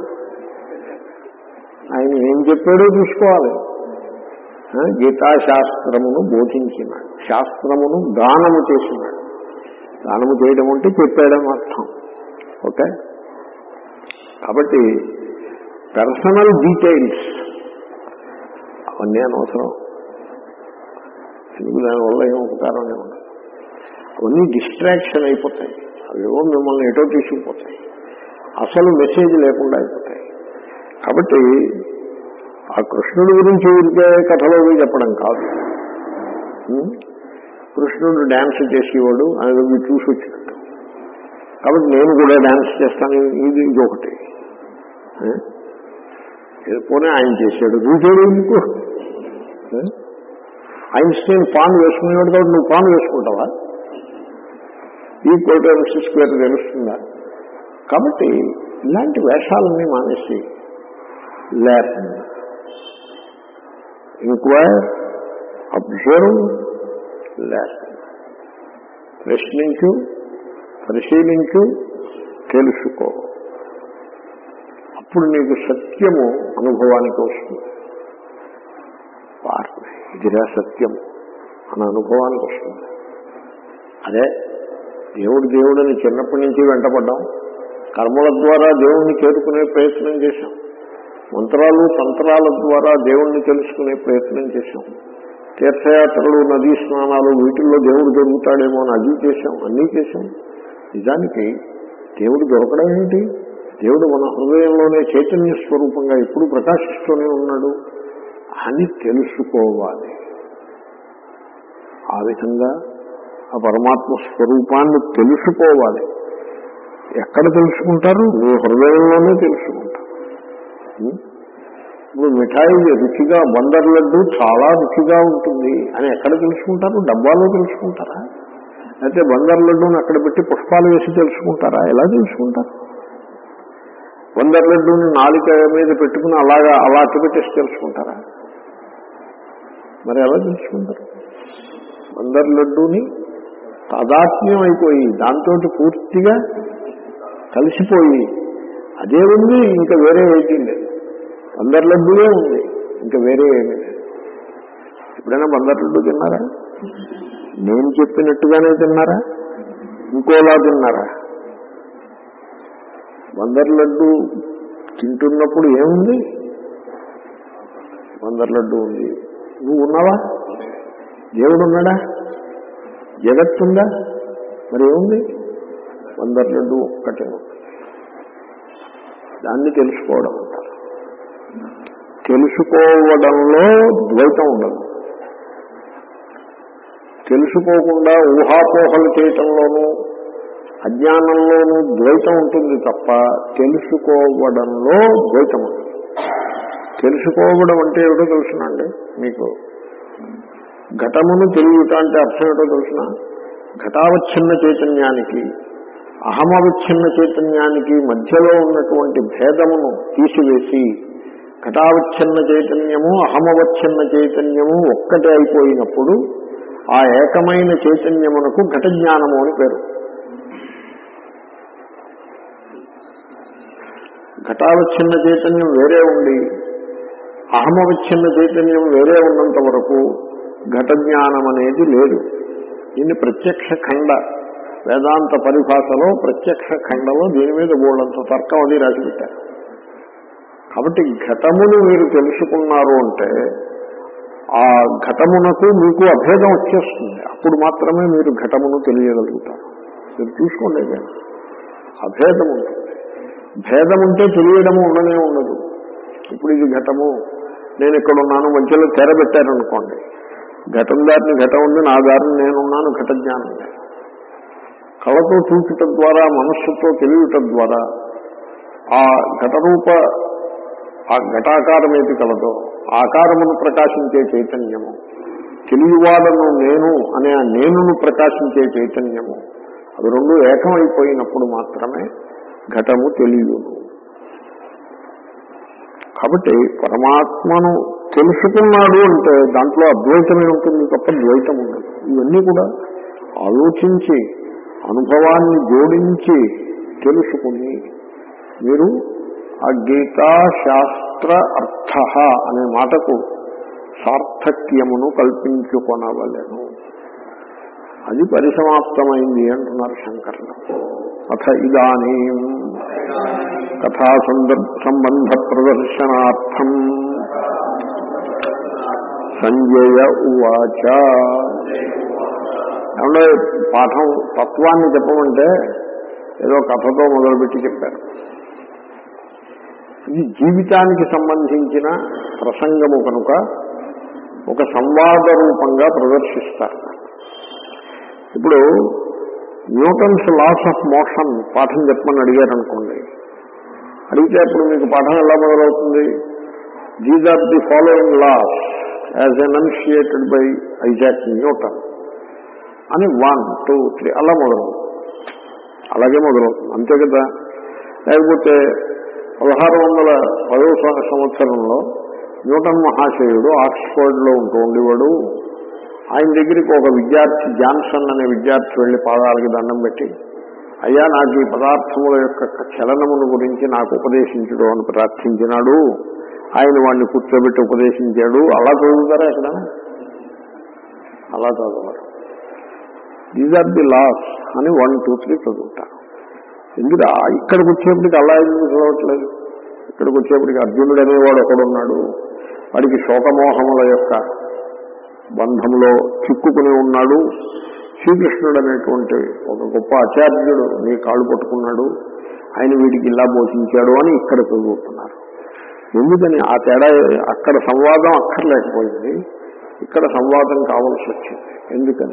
ఆయన ఏం చెప్పాడో చూసుకోవాలి ఆ? గీతాశాస్త్రమును బోధించినాడు శాస్త్రమును గానము చేసినాడు గానము చేయడం అంటే చెప్పాడని అర్థం ఓకే కాబట్టి పర్సనల్ డీటెయిల్స్ అవన్నీ అనవసరం ఎందుకు దానివల్ల ఏం ఉపకారం ఉండదు అవన్నీ డిస్ట్రాక్షన్ అయిపోతాయి అవేవో మిమ్మల్ని ఎటో తీసుకుపోతాయి అసలు మెసేజ్ లేకుండా అయిపోతాయి కాబట్టి ఆ కృష్ణుడి గురించి ఊరికే కథలో చెప్పడం కాదు ఉం? కృష్ణుడు డ్యాన్స్ చేసేవాడు అనేది మీరు చూసి వచ్చినట్టు కాబట్టి నేను కూడా డ్యాన్స్ చేస్తాను ఇది ఇది ఒకటి ఆ? ఇది పోనీ ఆయన చేశాడు నువ్వు చేయడు ఎందుకు ఆ? ఐన్స్టైన్ పాన్ వేసుకునేవాడు కాబట్టి నువ్వు పాన్ వేసుకుంటావా ఈ కోటెన్స్ స్క్వేర్ తెలుస్తుందా కాబట్టి ఇలాంటి వేషాలన్నీ మానేసి లెర్న్ ఇంక్వైర్ అబ్జర్వ్ లెర్న్ ప్రశ్నించు పరిశీలించు తెలుసుకో అప్పుడు నీకు సత్యము అనుభవానికి వస్తుంది వారిని ఇదిరా సత్యం అన్న అనుభవానికి వస్తుంది అదే దేవుడు దేవుడని చిన్నప్పటి నుంచి వెంటపడ్డాం కర్మల ద్వారా దేవుణ్ణి చేరుకునే ప్రయత్నం చేశాం మంత్రాలు తంత్రాల ద్వారా దేవుణ్ణి తెలుసుకునే ప్రయత్నం చేశాం తీర్థయాత్రలు నదీ స్నానాలు వీటిల్లో దేవుడు దొరుకుతాడేమో అని అది చేశాం అన్నీ చేశాం నిజానికి దేవుడు దొరకడం ఏంటి దేవుడు మన హృదయంలోనే చైతన్య స్వరూపంగా ఎప్పుడు ప్రకాశిస్తూనే ఉన్నాడు అని తెలుసుకోవాలి ఆ విధంగా ఆ పరమాత్మ స్వరూపాన్ని తెలుసుకోవాలి ఎక్కడ తెలుసుకుంటారు మీ హృదయంలోనే తెలుసుకుంటారు ఉం? ఇప్పుడు మిఠాయి రుచిగా బందర్ లడ్డు చాలా రుచిగా ఉంటుంది అని ఎక్కడ తెలుసుకుంటారు డబ్బాలో తెలుసుకుంటారా అయితే బందర్ లడ్డూని అక్కడ పెట్టి పుష్పాలు వేసి తెలుసుకుంటారా ఎలా తెలుసుకుంటారు బందర్ లడ్డూని నాలిక మీద పెట్టుకుని అలాగా అలా పెట్టేసి తెలుసుకుంటారా మరి ఎలా తెలుసుకుంటారు బందర్ లడ్డూని తాదాత్మ్యం అయిపోయి దాంతో పూర్తిగా కలిసిపోయి అదే ఉంది ఇంకా వేరే ఏమీ లేదు బందర్ లడ్డూయే ఉంది ఇంకా వేరే ఏమీ లేదు ఎప్పుడైనా బందర్ లడ్డు తిన్నారా నేను చెప్పినట్టుగానే తిన్నారా ఇంకోలా తిన్నారా బందర్ లడ్డు తింటున్నప్పుడు ఏముంది బందర్ లడ్డు ఉంది నువ్వు ఉన్నావా దేవుడు ఉన్నాడా జగత్తుందా మరి ఏముంది బందర్ లడ్డు ఒక్కటే ఉంది దాన్ని తెలుసుకోవడం అంటారు తెలుసుకోవడంలో ద్వైతం ఉండదు తెలుసుకోకుండా ఊహాపోహలు చేయటంలోనూ అజ్ఞానంలోనూ ద్వైతం ఉంటుంది తప్ప తెలుసుకోవడంలో ద్వైతం ఉంటుంది తెలుసుకోవడం అంటే ఏమిటో తెలుసునండి మీకు ఘటమును తెలియట అంటే అర్థం ఏమిటో తెలుసిన ఘటావచ్ఛిన్న చైతన్యానికి అహమవిచ్ఛిన్న చైతన్యానికి మధ్యలో ఉన్నటువంటి భేదమును తీసివేసి ఘటావచ్ఛిన్న చైతన్యము అహమవచ్ఛిన్న చైతన్యము ఒక్కటే అయిపోయినప్పుడు ఆ ఏకమైన చైతన్యమునకు ఘట జ్ఞానము అని పేరు ఘటావచ్ఛిన్న చైతన్యం వేరే ఉండి అహమవచ్ఛిన్న చైతన్యం వేరే ఉన్నంత వరకు ఘట జ్ఞానం అనేది లేదు దీన్ని ప్రత్యక్ష ఖండ వేదాంత పరిభాషలో ప్రత్యక్ష ఖండలో దీని మీద బోళ్ళంత తర్కం అది రాసిపెట్టారు కాబట్టి ఘటమును మీరు తెలుసుకున్నారు అంటే ఆ ఘటమునకు మీకు అభేదం వచ్చేస్తుంది అప్పుడు మాత్రమే మీరు ఘటమును తెలియగలుగుతారు మీరు చూసుకోండి ఇక. అభేదం ఉంటుంది భేదం ఉంటే తెలియడము ఉండనే ఉండదు ఇప్పుడు ఇది ఘటము నేను ఇక్కడ ఉన్నాను మధ్యలో తెర పెట్టారనుకోండి ఘటం దారిని ఘటం ఉంది నా దారిని నేనున్నాను ఘట జ్ఞానం లేదు కళతో చూచుట ద్వారా మనస్సుతో తెలియట ద్వారా ఆ ఘటరూప ఆ ఘటాకారం ఏది కలదో ఆకారమును ప్రకాశించే చైతన్యము తెలియవాడను నేను అనే ఆ నేనును ప్రకాశించే చైతన్యము అవి రెండు ఏకమైపోయినప్పుడు మాత్రమే ఘటము తెలియదు కాబట్టి పరమాత్మను తెలుసుకున్నాడు అంటే దాంట్లో అద్వైతమే ఉంటుంది తప్ప ద్వైతం ఉండదు ఇవన్నీ కూడా ఆలోచించి అనుభవాన్ని జోడించి తెలుసుకుని మీరు ఆ గీతా శాస్త్ర అర్థ అనే మాటకు సార్థక్యమును కల్పించుకొనవలెను అది పరిసమాప్తమైంది అంటున్నారు శంకర్లు అథ ఇదానీ కథా సందర్భ సంబంధ ప్రదర్శనార్థం సంజయ ఉవాచ ఏమంటే పాఠం తత్వాన్ని చెప్పమంటే ఏదో కథతో మొదలుపెట్టి చెప్పారు ఇది జీవితానికి సంబంధించిన ప్రసంగము కనుక ఒక సంవాద రూపంగా ప్రదర్శిస్తారు ఇప్పుడు న్యూటన్స్ లాస్ ఆఫ్ మోషన్ పాఠం చెప్పమని అడిగారు అనుకోండి అడిగితే అప్పుడు మీకు పాఠం ఎలా మొదలవుతుంది these are the following laws as enunciated by Isaac Newton అని వన్ టూ త్రీ అలా మొదలవుతుంది అలాగే మొదలవుతుంది అంతే కదా లేకపోతే పదహారు వందల పదవ సం- సంవత్సరంలో న్యూటన్ మహాశయుడు ఆక్స్ఫర్డ్లో ఉంటూ ఉండేవాడు ఆయన దగ్గరికి ఒక విద్యార్థి జాన్సన్ అనే విద్యార్థి వెళ్లి పాదాలకి దండం పెట్టి అయ్యా నాకు ఈ పదార్థముల యొక్క చలనమును గురించి నాకు ఉపదేశించడు అని ప్రార్థించినాడు ఆయన వాడిని కూర్చోబెట్టి ఉపదేశించాడు అలా చదువుతారా ఎక్కడ అలా చదవరు దీస్ ఆర్ ది లాస్ అని వన్ టూ త్రీ చదువుతారు ఎందుకు ఇక్కడికి వచ్చేప్పటికి అలా ఎందుకు చదవట్లేదు ఇక్కడికి వచ్చేప్పటికి అర్జునుడు అనేవాడు ఒకడున్నాడు వాడికి శోకమోహముల యొక్క బంధంలో చిక్కుకుని ఉన్నాడు శ్రీకృష్ణుడు అనేటువంటి ఒక గొప్ప ఆచార్యుడు నీ కాళ్ళు పట్టుకున్నాడు ఆయన వీడికి ఇలా బోధించాడు అని ఇక్కడ చదువుతున్నారు ఎందుకని ఆ తేడా అక్కడ సంవాదం అక్కర్లేకపోయింది ఇక్కడ సంవాదం కావాల్సి వచ్చింది ఎందుకని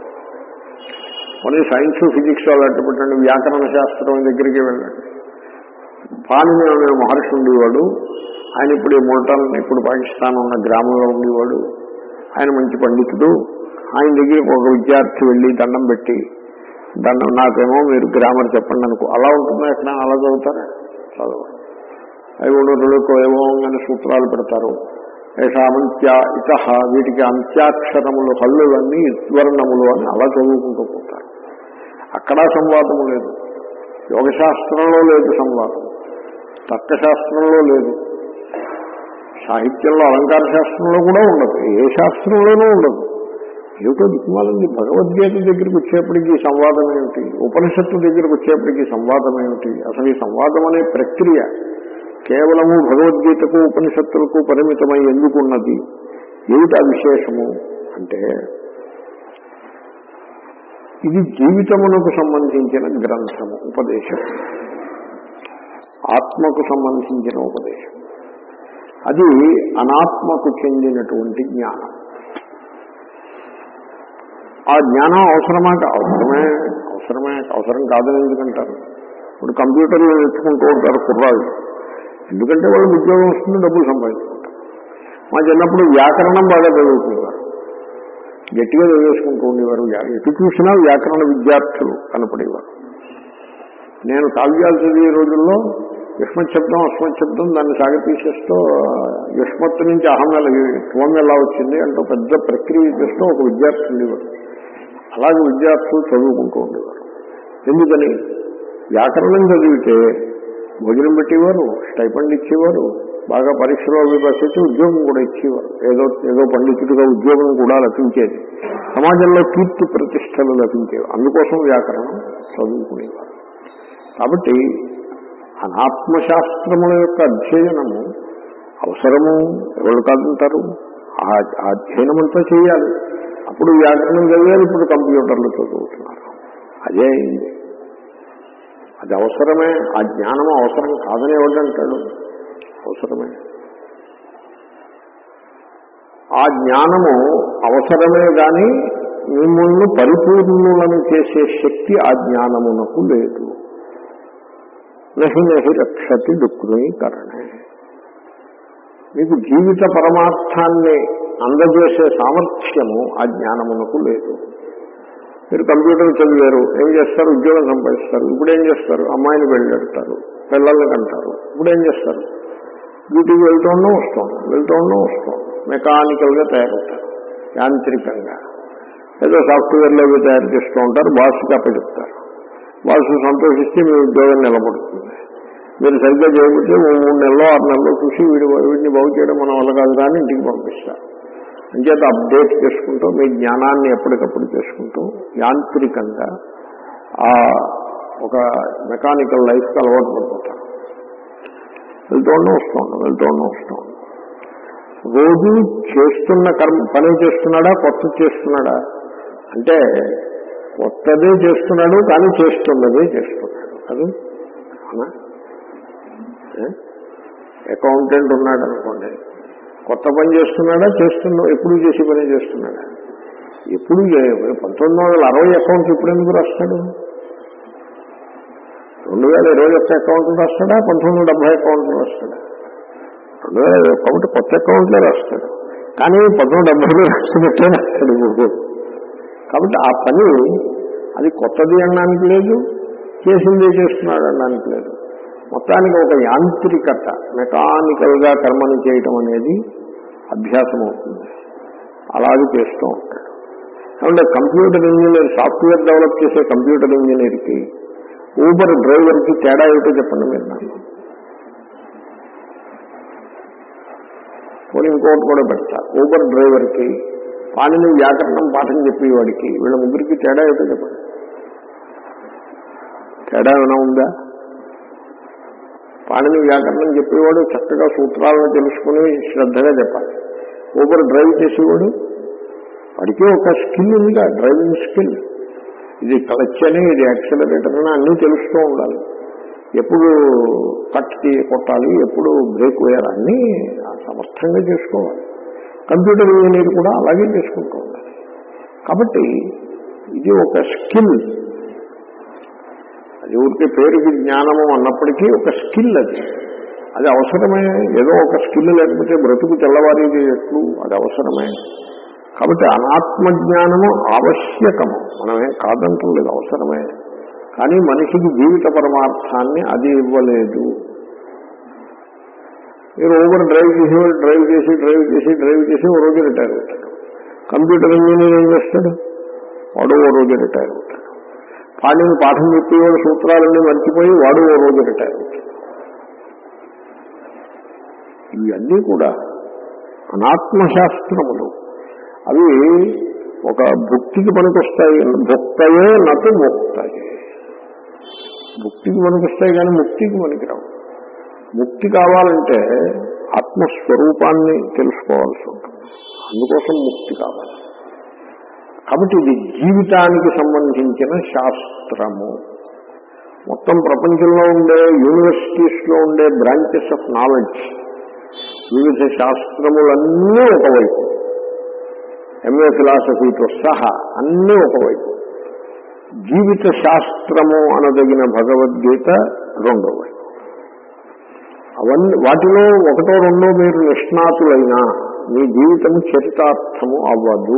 మరి సైన్స్ ఫిజిక్స్ అలాంటి పెట్టండి వ్యాకరణ శాస్త్రం దగ్గరికి వెళ్ళండి పాణిని అనే మహర్షి ఉండేవాడు ఆయన ఇప్పుడు ఈ ముల్టాన్ ఇప్పుడు పాకిస్తాన్ ఉన్న గ్రామంలో ఉండేవాడు ఆయన మంచి పండితుడు ఆయన దగ్గరికి ఒక విద్యార్థి వెళ్ళి దండం పెట్టి దండం నాకేమో మీరు గ్రామర్ చెప్పండి అనుకో అలా ఉంటుందా ఎక్కడ అలా చదువుతారా చదవ అవి రెండు ఏమో అని సూత్రాలు పెడతారు యశామంత్య ఇత వీటికి అంత్యాక్షరములు హల్లులన్నీ ఇత్వర్ణములు అని అలా చదువుకుంటూ పోతారు అక్కడ సంవాదము లేదు యోగశాస్త్రంలో లేదు సంవాదం తర్కశాస్త్రంలో లేదు సాహిత్యంలో అలంకార శాస్త్రంలో కూడా ఉండదు ఏ శాస్త్రంలోనూ ఉండదు ఏమిటో దిక్కుమాలండి భగవద్గీత దగ్గరికి వచ్చేప్పటికీ సంవాదం ఏమిటి ఉపనిషత్తు దగ్గరికి వచ్చేప్పటికీ సంవాదం ఏమిటి అసలు ఈ సంవాదం అనే ప్రక్రియ కేవలము భగవద్గీతకు ఉపనిషత్తులకు పరిమితమై ఎందుకున్నది ఏమిటి ఆ విశేషము అంటే ఇది జీవితమునకు సంబంధించిన గ్రంథము ఉపదేశం ఆత్మకు సంబంధించిన ఉపదేశం అది అనాత్మకు చెందినటువంటి జ్ఞానం ఆ జ్ఞానం అవసరమా కా- అవసరమే అవసరమే అవసరం కాదని ఎందుకంటారు ఇప్పుడు కంప్యూటర్లు నేర్చుకుంటూ ఉంటారు కుర్రాళ్ళు ఎందుకంటే వాళ్ళు ఉద్యోగం వస్తుంది డబ్బులు సంపాదించుకుంటారు మా చిన్నప్పుడు వ్యాకరణం బాగా చదువుకునేవారు గట్టిగా చదివేసుకుంటూ ఉండేవారు వ్యా- ఎటు చూసినా వ్యాకరణ విద్యార్థులు కనపడేవారు నేను కావ్యాలు చదివే రోజుల్లో యుష్మత్ శబ్దం అస్మత్ శబ్దం దాన్ని సాగతీసేస్తూ యుష్మత్ నుంచి అహం ఎలా త్వం ఎలా వచ్చింది అంటూ పెద్ద ప్రక్రియ చేస్తూ ఒక విద్యార్థి ఉండేవారు అలాగే విద్యార్థులు చదువుకుంటూ ఉండేవారు ఎందుకని వ్యాకరణం చదివితే భోజనం పెట్టేవారు స్టైపండ్ ఇచ్చేవారు బాగా పరీక్షలో అవి వచ్చి ఉద్యోగం కూడా ఇచ్చేవారు ఏదో ఏదో పండితుడిగా ఉద్యోగం కూడా లభించేది సమాజంలో కీర్తి ప్రతిష్టలు లభించేవి అందుకోసం వ్యాకరణం చదువుకునేవారు కాబట్టి అనాత్మశాస్త్రముల యొక్క అధ్యయనము అవసరము ఎవరు కాదంటారు ఆ ఆ అధ్యయనం అంతా చేయాలి అప్పుడు వ్యాకరణం చదివారు ఇప్పుడు కంప్యూటర్లు చదువుతున్నారు అదే అయింది అది అవసరమే ఆ జ్ఞానం అవసరం కాదని ఎవడంటాడు అవసరమే ఆ జ్ఞానము అవసరమే గాని మిమ్మల్ని పరిపూర్ణులను చేసే శక్తి ఆ జ్ఞానమునకు లేదు నహి నహి రక్షతి దుఃఖీకరణే మీకు జీవిత పరమార్థాన్ని అందజేసే సామర్థ్యము ఆ జ్ఞానమునకు లేదు మీరు కంప్యూటర్ చదివారు ఏం చేస్తారు ఉద్యోగం సంపాదిస్తారు ఇప్పుడు ఏం చేస్తారు అమ్మాయిని వెళ్ళెడతారు పిల్లల్ని కంటారు ఇప్పుడు ఏం చేస్తారు డ్యూటీకి వెళ్తూ ఉండడం వస్తాం వెళ్తూ ఉండడం వస్తాం మెకానికల్గా తయారవుతారు యాంత్రికంగా ఏదో సాఫ్ట్వేర్లో అవి తయారు చేస్తూ ఉంటారు బాస్కి అప్పచెప్తారు బాస్ సంతోషిస్తే మీ ఉద్యోగం నిలబడుతుంది మీరు సరిగ్గా చేయకపోతే ఓ మూడు నెలలో ఆరు నెలలో చూసి వీడి వీడిని బాగు చేయడం మన వల్ల కాదు కానీ ఇంటికి పంపిస్తారు అంచేత అప్డేట్ చేసుకుంటూ మీ జ్ఞానాన్ని ఎప్పటికప్పుడు చేసుకుంటూ యాంత్రికంగా ఆ ఒక మెకానికల్ లైఫ్కి అలవాటు పడిపోతారు వెళ్తూ ఉండడం వస్తూ ఉండడం వెళ్తూ ఉండడం వస్తూ ఉండడం రోజు చేస్తున్న కర్మ పని చేస్తున్నాడా కొత్త చేస్తున్నాడా అంటే కొత్తదే చేస్తున్నాడు కానీ చేస్తున్నదే చేస్తున్నాడు అది అవునా అకౌంటెంట్ ఉన్నాడు అనుకోండి కొత్త పని చేస్తున్నాడా చేస్తున్నా ఎప్పుడు చేసి పని చేస్తున్నాడా ఎప్పుడు పంతొమ్మిది వందల అరవై అకౌంట్ ఇప్పుడు ఎందుకు రాస్తాడు రెండు వేల ఇరవై ఒక్క అకౌంట్ రాస్తాడా పంతొమ్మిది వందల డెబ్బై అకౌంట్ రాస్తాడా రెండు వేల ఇరవై కాబట్టి కొత్త అకౌంట్లే రాస్తాడు కానీ పంతొమ్మిది డెబ్బైలో రాస్తున్నట్లే రాస్తాడు కాబట్టి ఆ పని అది కొత్తది అనడానికి లేదు చేసిందే చేస్తున్నాడు అనడానికి లేదు మొత్తానికి ఒక యాంత్రికత మెకానికల్ గా కర్మని చేయటం అనేది అభ్యాసం అవుతుంది అలాగే చేస్తూ ఉంటాడు కాబట్టి కంప్యూటర్ ఇంజనీర్ సాఫ్ట్వేర్ డెవలప్ చేసే కంప్యూటర్ ఇంజనీర్కి ఊబర్ డ్రైవర్కి తేడా ఏమిటో చెప్పండి మీరు నాకు పోనీ ఇంకోటి కూడా పెడతా ఊబర్ డ్రైవర్కి పాణిని వ్యాకరణం పాఠం చెప్పేవాడికి వీళ్ళ ముగ్గురికి తేడా ఏమిటో చెప్పండి తేడా ఏమైనా ఉందా పాణిని వ్యాకరణం చెప్పేవాడు చక్కగా సూత్రాలను తెలుసుకుని శ్రద్ధగా చెప్పాలి ఊబర్ డ్రైవ్ చేసేవాడు వాడికి ఒక స్కిల్ ఉందిగా డ్రైవింగ్ స్కిల్ ఇది క్లచ్ అని ఇది యాక్సిలరేటర్ అని అన్నీ తెలుస్తూ ఉండాలి ఎప్పుడు కట్ కొట్టాలి ఎప్పుడు బ్రేక్ వేయాలి అన్నీ సమర్థంగా చేసుకోవాలి కంప్యూటర్ ఇంజనీర్ కూడా అలాగే చేసుకుంటూ ఉండాలి కాబట్టి ఇది ఒక స్కిల్ అది ఊరికే పేరుకి జ్ఞానము అన్నప్పటికీ ఒక స్కిల్ అది అది అవసరమే ఏదో ఒక స్కిల్ లేకపోతే బ్రతుకు తెల్లవారేది ఎట్లు అది అవసరమే కాబట్టి అనాత్మజ్ఞానము ఆవశ్యకము మనమేం కాదంటలేదు అవసరమే కానీ మనిషికి జీవిత పరమార్థాన్ని అది ఇవ్వలేదు మీరు ఓవర్ డ్రైవ్ చేసి డ్రైవ్ చేసి డ్రైవ్ చేసి డ్రైవ్ చేసి ఓ రోజు రిటైర్ అవుతాడు కంప్యూటర్ ఇంజనీర్ ఏం చేస్తాడు వాడు ఓ రోజు రిటైర్ అవుతాడు పాడిని పాఠం చెప్పేవాడు సూత్రాలన్నీ మర్చిపోయి వాడు ఓ రోజు రిటైర్ అవుతాడు ఇవన్నీ కూడా అనాత్మశాస్త్రములు అవి ఒక భుక్తికి పనికొస్తాయి భుక్తయే నటు ముక్తయే భుక్తికి పనికొస్తాయి కానీ ముక్తికి పనికిరావు ముక్తి కావాలంటే ఆత్మస్వరూపాన్ని తెలుసుకోవాల్సి ఉంటుంది అందుకోసం ముక్తి కావాలి కాబట్టి ఇది జీవితానికి సంబంధించిన శాస్త్రము మొత్తం ప్రపంచంలో ఉండే యూనివర్సిటీస్లో ఉండే బ్రాంచెస్ ఆఫ్ నాలెడ్జ్ వివిధ శాస్త్రములన్నీ ఒకవైపు ఎంఏ ఫిలాసఫీతో సహా అన్నీ ఒకవైపు జీవిత శాస్త్రము అనదగిన భగవద్గీత రెండో వైపు అవన్నీ వాటిలో ఒకటో రెండో మీరు నిష్ణాతులైనా మీ జీవితం చరితార్థము అవ్వదు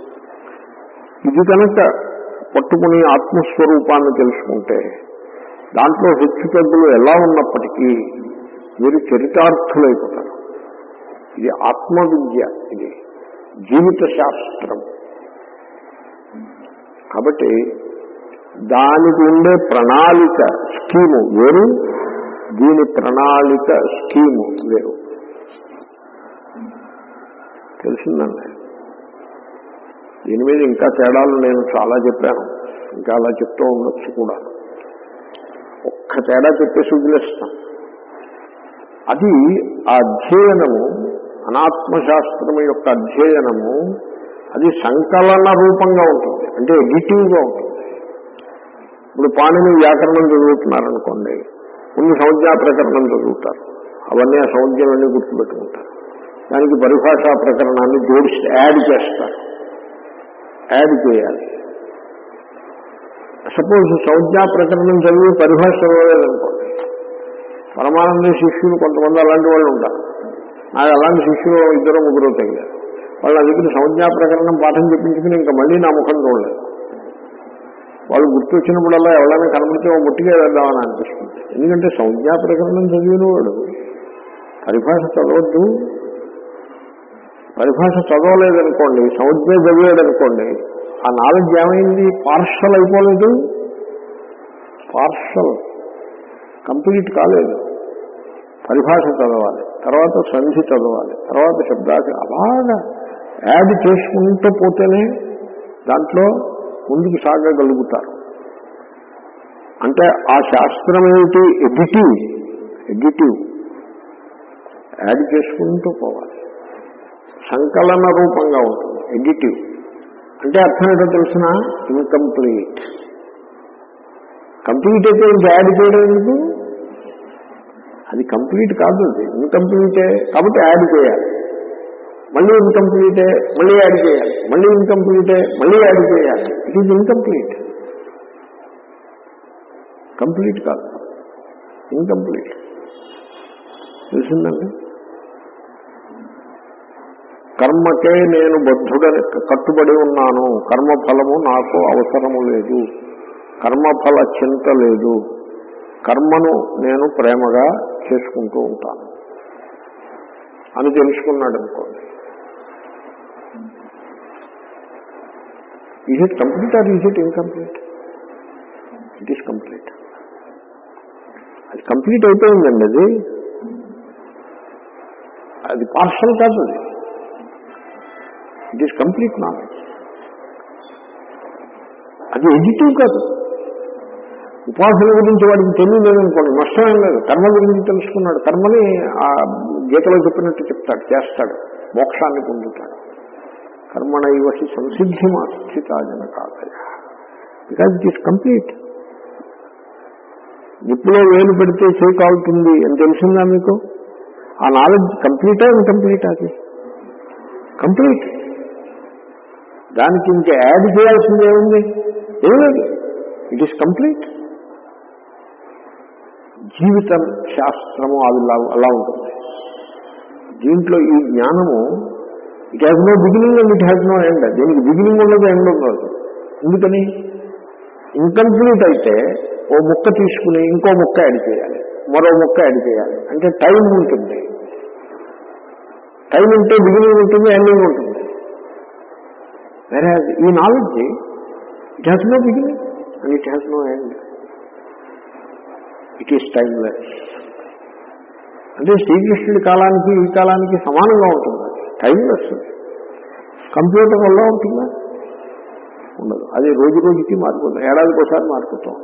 ఇది కనుక పట్టుకుని ఆత్మస్వరూపాన్ని తెలుసుకుంటే దాంట్లో హెచ్చుతగ్గులు ఎలా ఉన్నప్పటికీ మీరు చరితార్థులైపోతారు ఇది ఆత్మవిద్య ఇది జీవిత శాస్త్రం కాబట్టి దానికి ఉండే ప్రణాళిక స్కీము వేరు దీని ప్రణాళిక స్కీము వేరు తెలిసిందండి దీని మీద ఇంకా తేడాలు నేను చాలా చెప్పాను ఇంకా అలా చెప్తూ ఉండొచ్చు కూడా ఒక్క తేడా చెప్పేసి వదిలేస్తాను అది ఆ అధ్యయనము అనాత్మశాస్త్రం యొక్క అధ్యయనము అది సంకలన రూపంగా ఉంటుంది అంటే ఎడిటివ్గా ఉంటుంది ఇప్పుడు పాణిని వ్యాకరణం చదువుతున్నారనుకోండి ముందు సంజ్ఞా ప్రకరణం చదువుతారు అవన్నీ ఆ సంజ్ఞలన్నీ గుర్తుపెట్టుకుంటారు దానికి పరిభాషా ప్రకరణాన్ని జోడిస్తే యాడ్ చేస్తారు యాడ్ చేయాలి సపోజ్ సంజ్ఞా ప్రకరణం చదివి పరిభాష చదవలేదనుకోండి పరమానంద శిష్యులు కొంతమంది అలాంటి వాళ్ళు ఉంటారు నాకు అలాంటి శిష్యులు ఇద్దరు ముగ్గురు తగిలారు వాళ్ళ దగ్గర సంజ్ఞా ప్రకరణం పాఠం చెప్పించుకుని ఇంకా మళ్ళీ నా ముఖం చూడలేదు వాళ్ళు గుర్తొచ్చినప్పుడల్లా ఎవరైనా కనబడితే ఓ ముట్టిగా వేద్దామని అనిపిస్తుంది ఎందుకంటే సంజ్ఞా ప్రకరణం చదివిన వాడు పరిభాష చదవద్దు పరిభాష చదవలేదనుకోండి సంజ్ఞ చదివాడనుకోండి ఆ నాలెడ్జ్ ఏమైంది పార్షల్ అయిపోలేదు పార్షల్ కంప్లీట్ కాలేదు పరిభాష చదవాలి తర్వాత సంధి చదవాలి తర్వాత శబ్దాలు అలాగా యాడ్ చేసుకుంటూ పోతేనే దాంట్లో ముందుకు సాగగలుగుతారు అంటే ఆ శాస్త్రం ఏమిటి ఎడిటివ్ ఎడిటివ్ యాడ్ చేసుకుంటూ పోవాలి సంకలన రూపంగా ఉంటుంది ఎడిటివ్ అంటే అర్థం ఏంటో తెలిసిన ఇన్కంప్లీట్ కంప్లీట్ అయితే ఇంకా యాడ్ చేయడం ఎందుకు అది కంప్లీట్ కాదు అది ఇన్కంప్లీటే కాబట్టి యాడ్ చేయాలి మళ్ళీ ఇన్కంప్లీటే మళ్ళీ యాడ్ చేయాలి మళ్ళీ ఇన్కంప్లీటే మళ్ళీ యాడ్ చేయాలి ఇట్ ఈజ్ ఇన్కంప్లీట్ కంప్లీట్ కాదు ఇన్కంప్లీట్ తెలిసిందండి కర్మకే నేను బద్ధుడని కట్టుబడి ఉన్నాను కర్మఫలము నాకు అవసరము లేదు కర్మఫల చింత లేదు కర్మను నేను ప్రేమగా చేసుకుంటూ ఉంటాను అని తెలుసుకున్నాడు అనుకోండి is it complete or is it incomplete it is complete అది కంప్లీట్ అయిపోయిందండి అది అది పార్షల్ కాదు అది ఇట్ ఈస్ కంప్లీట్ నాలెడ్జ్ అది ఎడిటివ్ కాదు ఉపాసన గురించి వాడికి తెలియలేదనుకోండి నష్టమేం లేదు కర్మ గురించి తెలుసుకున్నాడు కర్మని ఆ గీతలో చెప్పినట్టు చెప్తాడు చేస్తాడు మోక్షాన్ని పొందుతాడు కర్మణ ఇవసి సంసిద్ధి స్థితాజన కాదయ బికాజ్ ఇట్ ఈస్ కంప్లీట్ నిప్పులో వేలు పెడితే చేయి కాలుతుంది అని తెలిసిందా మీకు ఆ నాలెడ్జ్ కంప్లీటా ఇన్కంప్లీట్ అది కంప్లీట్ దానికి ఇంకా యాడ్ చేయాల్సింది ఏముంది ఏం లేదు ఇట్ ఈస్ కంప్లీట్ జీవితం శాస్త్రము అది అలా ఉంటుంది దీంట్లో ఈ జ్ఞానము it has no beginning and it has no end దీనికి బిగినింగ్ ఉండదు ఎండ్ ఉండదు ఎందుకని ఇన్కంప్లీట్ అయితే ఓ ముక్క తీసుకుని ఇంకో ముక్క యాడ్ చేయాలి మరో ముక్క యాడ్ చేయాలి అంటే టైం ఉంటుంది టైం ఉంటే బిగినింగ్ ఉంటుంది ఎండింగ్ ఉంటుంది వేరే ఈ knowledge it has no beginning and it has no end it is timeless అంటే శ్రీకృష్ణుడి కాలానికి ఈ కాలానికి సమానంగా ఉంటుంది టైమ్లెస్ కంప్యూటర్ వల్ల ఉంటుందా ఉండదు అది రోజు రోజుకి మారిపోతుంది ఏడాదికి ఒకసారి మారిపోతూ ఉంటుంది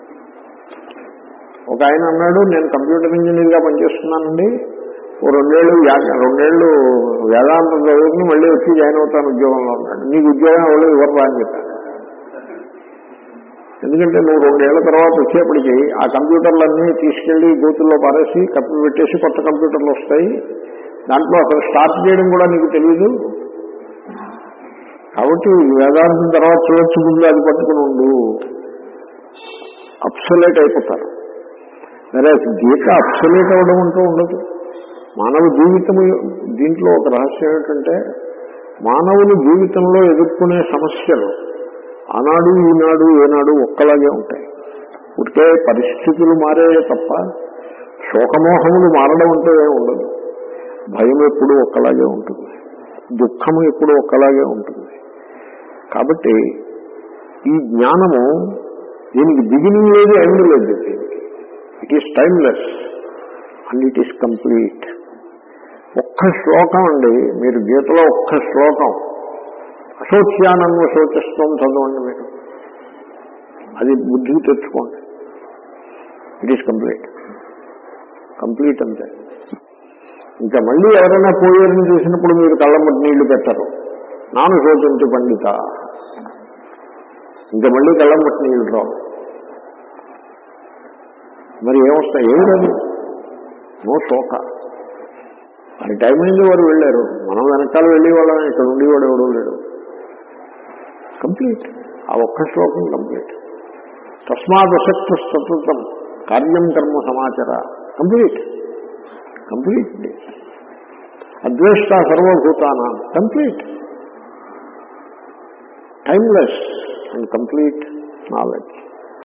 ఒక ఆయన అన్నాడు నేను కంప్యూటర్ ఇంజనీర్గా పనిచేస్తున్నానండి ఓ రెండేళ్ళు వ్యా- రెండేళ్ళు వేదాంతం చదువుకుని మళ్ళీ వచ్చి జాయిన్ అవుతాను ఉద్యోగంలో ఉన్నాడు నీకు ఉద్యోగం ఎవరు ఇవ్వరు అని చెప్పాను ఎందుకంటే నువ్వు రెండేళ్ల తర్వాత వచ్చేప్పటికి ఆ కంప్యూటర్లన్నీ తీసుకెళ్లి బూతుల్లో పారేసి కప్పి పెట్టేసి కొత్త కంప్యూటర్లు వస్తాయి దాంట్లో అసలు స్టార్ట్ చేయడం కూడా నీకు తెలియదు కాబట్టి వేదాంతం తర్వాత చూడొచ్చు ముందు అది పట్టుకుని ఉండు అప్సలేట్ అయిపోతారు సరే గీత అప్సలేట్ అవ్వడం అంటూ ఉండదు మానవ జీవితము దీంట్లో ఒక రహస్యం ఏంటంటే మానవులు జీవితంలో ఎదుర్కొనే సమస్యలు ఆనాడు ఈనాడు ఏనాడు ఒక్కలాగే ఉంటాయి పుట్టే పరిస్థితులు మారే తప్ప శోకమోహములు మారడం అంటే ఏం ఉండదు భయం ఎప్పుడూ ఒక్కలాగే ఉంటుంది దుఃఖము ఎప్పుడూ ఒక్కలాగే ఉంటుంది కాబట్టి ఈ జ్ఞానము దీనికి బిగినింగ్ లేదు ఎండ్ లేదు దీనికి it is timeless and it is complete ఒక్క శ్లోకం అండి మీరు గీతలో ఒక్క శ్లోకం అశోచ్యానన్వ శోచిస్తాం చదవండి మీరు అది బుద్ధికి తెచ్చుకోండి ఇట్ ఈస్ కంప్లీట్ కంప్లీట్ అంతే ఇంకా మళ్ళీ ఎవరైనా పోయేరని చూసినప్పుడు మీరు కళ్ళమ్మటి నీళ్లు పెట్టరు నాను శోచంతి పండిత ఇంకా మళ్ళీ కళ్ళమ్మటి నీళ్లు రావు మరి ఏమొస్తాయి ఏమి రాదు నో శోక అది టైం అయింది వారు వెళ్ళారు మనం వెనకాల వెళ్ళి వాళ్ళని ఇక్కడ ఉండేవాడు ఎవడూ లేడు కంప్లీట్ ఆ ఒక్క శ్లోకం కంప్లీట్ తస్మాదశక్త సతతం కార్యం కర్మ సమాచార కంప్లీట్ కంప్లీట్ అద్వేష్ట సర్వభూతానా complete timeless and complete knowledge